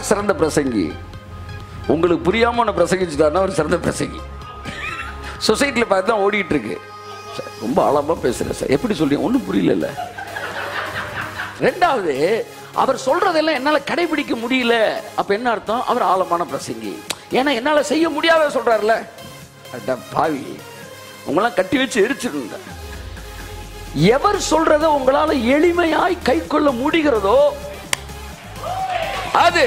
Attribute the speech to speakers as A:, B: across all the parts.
A: யார் சிறந்த பிரசங்கி உங்களுக்கு புரியாம ஒன்று பிரசங்கிச்சுட்டாருன்னா ஒரு சிறந்த பிரசங்கி சொசைட்டியில் பார்த்து தான் ஓடிட்டு இருக்கு சார், ரொம்ப ஆழமாக பேசுகிறேன் சார் எப்படி சொல்றீங்க ஒன்றும் புரியல ரெண்டாவது அவர் சொல்றதெல்லாம் என்னால் கடைபிடிக்க முடியல அப்ப என்ன அர்த்தம் அவர் ஆழமான பிரசங்கி ஏன்னா என்னால் செய்ய முடியாத சொல்றாருல அட பாவி உங்களாம் கட்டி வச்சு எரிச்சிருந்த எவர் சொல்றத உங்களால எளிமையாய் கை கொள்ள முடிகிறதோ அது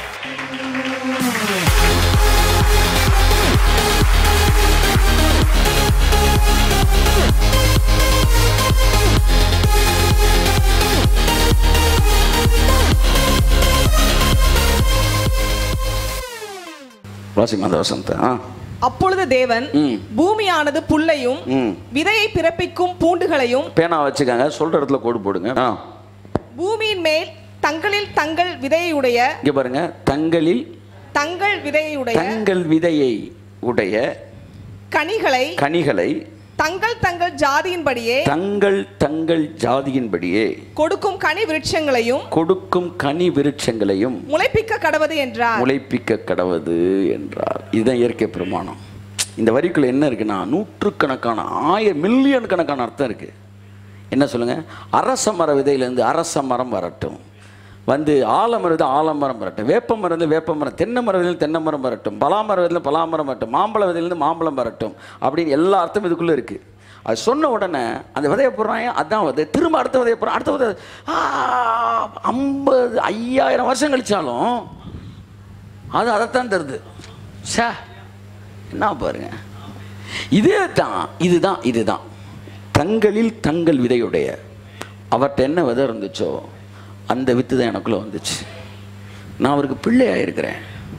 A: வாசிமா அந்த வசந்த ஆ
B: அப்பொழுது தேவன்
A: ம்.
B: பூமியானது புல்லையும்
A: ம்
B: விதையை பிறப்பிக்கும் பூண்டுகளையும்
A: பேனா வச்சுக்கங்க சொல்ற இடத்துல கோடு போடுங்க ஆ
B: பூமியின் மேல் தங்களில் தங்கள் விதையுடைய
A: இங்க பாருங்க தங்களில்
B: தங்கள் விதையுடைய
A: தங்கள் விதையை உடைய
B: கனிகளை
A: கனிகளை
B: தங்கள் தங்கள் ஜாதியின்படியே
A: தங்கள் தங்கள் ஜாதியின்படியே
B: கொடுக்கும் கனி விருட்சங்களையும்
A: கொடுக்கும் கனி விருட்சங்களையும்
B: முளைப்பிக்க கடவது என்றார்
A: முளைப்பிக்க கடவது என்றார் இதுதான் இயற்கை பிரமாணம் இந்த வரிக்குள்ள என்ன இருக்குன்னா நூற்றுக்கணக்கான ஆயிரம் மில்லியன் கணக்கான அர்த்தம் இருக்கு என்ன சொல்லுங்க அரச மர விதையிலேருந்து அரச மரம் வரட்டும் வந்து ஆலமரம் இது ஆலமரம் வரட்டும் வேப்ப மரம் இருந்து வேப்ப மரம் தென்னை மரம் விதையில தென்னை மரம் வரட்டும் பலாமரம் விதையில பலாமரம் வரட்டும் மாம்பழ விதையிலேருந்து மாம்பழம் வரட்டும் அப்படின்னு எல்லா அர்த்தமும் இதுக்குள்ளே இருக்கு அது சொன்ன உடனே அந்த விதையை போடுறாங்க அதான் விதை திரும்ப அடுத்த விதையை போடுறான் அடுத்த விதை ஆ, ஐம்பது ஐயாயிரம் வருஷம் கழிச்சாலும் அது அதைத்தான் தருது சே என்ன பாருங்க இதே தான் இதுதான் இதுதான் தங்களில் தங்கள் விதையுடைய அவர்கிட்ட என்ன விதை இருந்துச்சோ அந்த வித்து தான் எனக்குள்ள வந்துச்சு நான் அவருக்கு பிள்ளையாக இருக்கிறேன்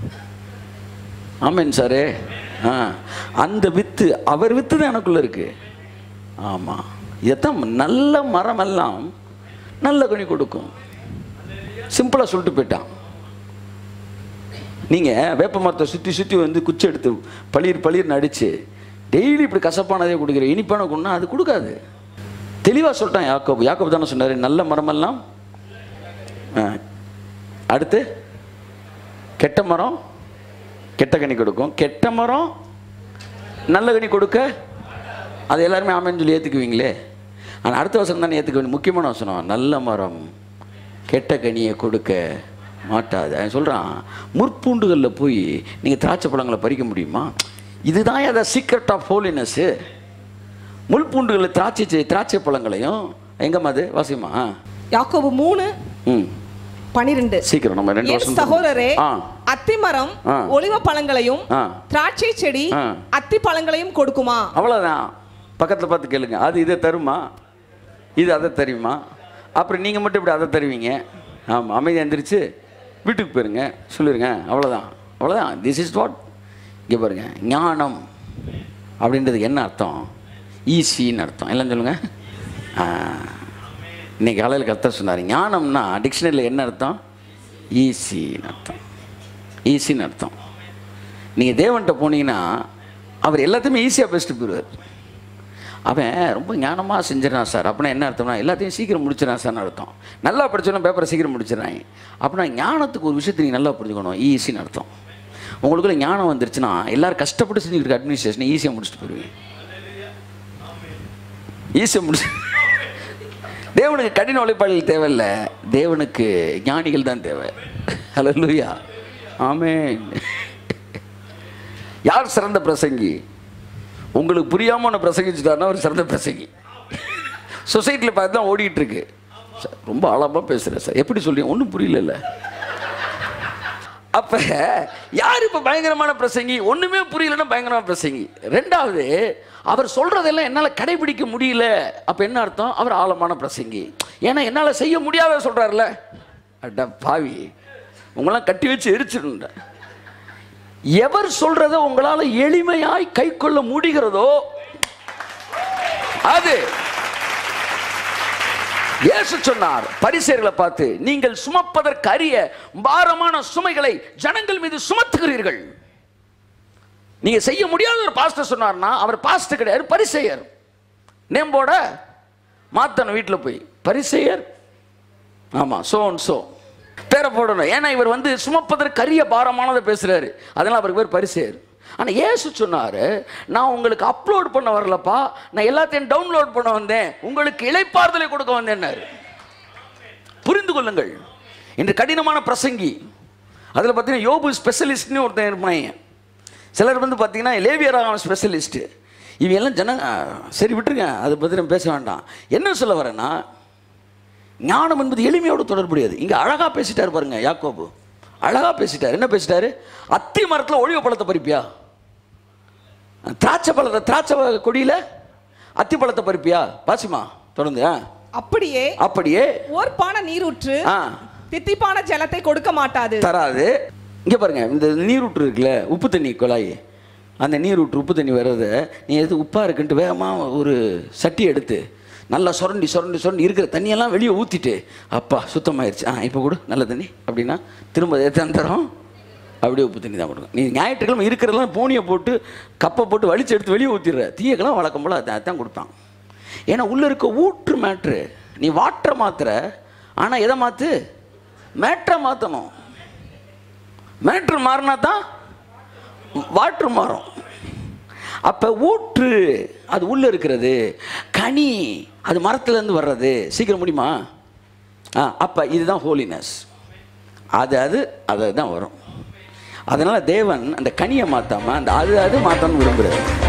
A: ஆமேன் சாரே ஆ அந்த வித்து அவர் வித்து தான் எனக்குள்ள இருக்கு ஆமாம் இதைத்தான் நல்ல மரமெல்லாம் நல்ல கனி கொடுக்கும் சிம்பிளாக சொல்லிட்டு போயிட்டான் நீங்கள் வேப்ப மரத்தை சுற்றி சுற்றி வந்து குச்சி எடுத்து பளிர் பளிர்னு அடித்து டெய்லி இப்படி கசப்பானதே கொடுக்குற இனிப்பான கொண்டா அது கொடுக்காது தெளிவாக சொல்லிட்டான் யாக்கோபு யாக்கோபு தானே சொன்னார் நல்ல மரமெல்லாம் ஆ. அடுத்து கெட்ட மரம் கெட்ட கனி கொடுக்கும் கெட்ட மரம் நல்ல கனி கொடுக்க அது எல்லாருமே ஆமேன்னு சொல்லி ஏற்றுக்குவீங்களே ஆனால் அடுத்த வசனம் தானே ஏற்றுக்க வேண்டிய முக்கியமான வசனம் நல்ல மரம் கெட்ட கனியை கொடுக்க மாட்டாது அவன் சொல்கிறான் முற்பூண்டுகளில் போய் நீங்கள் திராட்சை பழங்களை பறிக்க முடியுமா இதுதான் அதை சீக்ரெட் ஆஃப் ஹோலினஸ்ஸு முள்பூண்டுகளில் திராட்சை செ- திராட்சை பழங்களையும் எங்கம்மா அது வாசிமா
B: யாக்கோபு மூணு
A: ம்
B: பனிரெண்டு
A: சீக்கிரம் நம்ம ரெண்டு
B: என்
A: வருஷம்
B: சகோதரரே
A: ஆ
B: அத்திமரம்
A: ஆ.
B: ஒலிவ பழங்களையும்
A: ஆ.
B: திராட்சை செடி
A: ஆ.
B: அத்தி பழங்களையும் கொடுக்குமா
A: அவ்வளோதான் பக்கத்தில் பார்த்து கேளுங்க அது இதை தருமா இது அதை தருமா அப்புறம் நீங்கள் மட்டும் இப்படி அதை தருவீங்க ஆமாம் அமைதி எந்திரிச்சு வீட்டுக்கு போயிருங்க சொல்லிடுங்க அவ்வளோதான் அவ்வளோதான் திஸ் இஸ் வாட் இங்கே பாருங்க ஞானம் அப்படின்றதுக்கு என்ன அர்த்தம் ஈஸின்னு அர்த்தம் எல்லாம் சொல்லுங்க ஆ. இன்னைக்கு காலையில் கத்த சொன்னார் ஞானம்னா டிக்ஷனரியில் என்ன அர்த்தம் ஈஸின்னு அர்த்தம் ஈஸின்னு அர்த்தம் நீங்கள் தேவன்கிட்ட போனீங்கன்னா அவர் எல்லாத்தையுமே ஈஸியாக பேசிட்டு போயிடுவார் அவன் ரொம்ப ஞானமாக செஞ்சிடறான் சார் அப்படின்னா என்ன அர்த்தம்னா எல்லாத்தையும் சீக்கிரம் முடிச்சிடறான் சார்னு அர்த்தம் நல்லா படிச்சோன்னா பேப்பரை சீக்கிரம் முடிச்சிடறாங்க அப்படின்னா ஞானத்துக்கு ஒரு விஷயத்தை நீங்கள் நல்லா புரிஞ்சுக்கணும் ஈஸின்னு அர்த்தம் உங்களுக்குள்ள ஞானம் வந்துருச்சுன்னா எல்லாரும் கஷ்டப்பட்டு செஞ்சுக்கிட்டு இருக்க அட்மினிஸ்ட்ரேஷனை ஈஸியாக முடிச்சுட்டு போயிடுவீங்க ஈஸியாக முடிச்சு தேவனுக்கு கடின உழைப்பாளிகள் தேவையில்லை தேவனுக்கு ஞானிகள் தான் தேவை ஹalleluya ஆமென் யார் சிறந்த பிரசங்கி உங்களுக்கு புரியாம ஒன்று பிரசங்கிச்சுட்டாருன்னா ஒரு சிறந்த பிரசங்கி சொசைட்டியில் பார்த்து தான் ஓடிட்டு இருக்கு சார், ரொம்ப ஆழமாக பேசுகிறேன் சார் எப்படி சொல்றீங்க ஒன்றும் புரியல அப்ப யார் இப்ப பயங்கரமான பிரசங்கி ஒண்ணுமே புரியலன்னா பயங்கரமான பிரசங்கி ரெண்டாவது அவர் சொல்றதெல்லாம் என்னால கடைபிடிக்க முடியல அப்ப என்ன அர்த்தம் அவர் ஆழமான பிரசங்கி ஏன்னா என்னால செய்ய முடியாத சொல்றாருல அட பாவி உங்களாம் கட்டி வச்சு எரிச்சிருந்த எவர் சொல்றத உங்களால எளிமையாய் கை கொள்ள முடிகிறதோ அது இயேசு சொன்னார் பரிசேர்களை பார்த்து நீங்கள் சுமப்பதற்கு அரிய பாரமான சுமைகளை ஜனங்கள் மீது சுமத்துகிறீர்கள் நீங்க செய்ய முடியாத ஒரு பாஸ்டர் சொன்னார்னா அவர் பாஸ்டர் கிடையாது பரிசெயர் நேம்போட மாத்தணும் வீட்டில் போய் பரிசெயர் ஆமா சோ அண்ட் சோ பேரை போடணும் ஏன்னா இவர் வந்து சுமப்பதற்கு கரிய பாரமானதை பேசுறாரு அதனால அவருக்கு பேர் பரிசேர் ஆனால் இயேசு சொன்னார் நான் உங்களுக்கு அப்லோட் பண்ண வரலப்பா நான் எல்லாத்தையும் டவுன்லோட் பண்ண வந்தேன் உங்களுக்கு இளைப்பாறுதலை கொடுக்க வந்தேன்னாரு புரிந்து கொள்ளுங்கள் இன்று கடினமான பிரசங்கி அதில் பார்த்தீங்கன்னா யோபு ஸ்பெஷலிஸ்ட்னு ஒருத்தன் இருப்பாங்க சிலர் வந்து பார்த்தீங்கன்னா லேவியராக ஸ்பெஷலிஸ்ட்டு இவங்க எல்லாம் ஜன சரி விட்டுருங்க அதை பற்றி நம்ம பேச வேண்டாம் என்ன சொல்ல வரேன்னா ஞானம் என்பது எளிமையோடு தொடர்புடையது இங்கே அழகாக பேசிட்டார் பாருங்க யாக்கோபு அழகாக பேசிட்டார் என்ன பேசிட்டாரு அத்தி மரத்தில் ஒளிவ பழத்தை பறிப்பியா திராட்சை பழத்தை திராட்சை கொடியில் அத்தி பழத்தை பறிப்பியா பாசிமா தொடர்ந்து ஆ
B: அப்படியே
A: அப்படியே
B: ஓர்ப்பான நீரூற்று
A: ஆ
B: தித்திப்பான ஜலத்தை கொடுக்க மாட்டாது
A: தராது இங்கே பாருங்க இந்த நீரூற்று இருக்குல்ல உப்பு தண்ணி குழாய் அந்த நீரூற்று உப்பு தண்ணி வர்றதை நீ எது உப்பாக இருக்குன்ட்டு வேகமாக ஒரு சட்டி எடுத்து நல்லா சுரண்டி சுரண்டி சுரண்டி இருக்கிற தண்ணியெல்லாம் வெளியே ஊற்றிட்டு அப்பா சுத்தமாயிருச்சு ஆ இப்போ கொடு நல்ல தண்ணி அப்படின்னா திரும்ப எத்தனை தரம் அப்படியே உப்பு தண்ணி தான் கொடுக்கும் நீ ஞாயிற்றுக்கிழமை இருக்கிறதெல்லாம் போனியை போட்டு கப்பை போட்டு வலிச்சு எடுத்து வெளியே ஊற்றிடுற தீயக்கெல்லாம் வழக்கம் போல் அதான் அதான் கொடுப்பான் ஏன்னா உள்ளே இருக்க ஊற்று மேட்ரு நீ வாட்டரை மாத்துற ஆனால் எதை மாற்று மேட்ரை மாற்றணும் மேட்ரு மாறினா தான் வாட்ரு மாறும் அப்போ ஊற்று அது உள்ளே இருக்கிறது கனி அது மரத்துலேருந்து வர்றது சீக்கிரம் முடியுமா ஆ அப்போ இதுதான் ஹோலினஸ் அது அது அது தான் வரும் அதனால் தேவன் அந்த கனியை மாற்றாமல் அந்த அது அது மாற்றணும்னு விரும்புகிறார்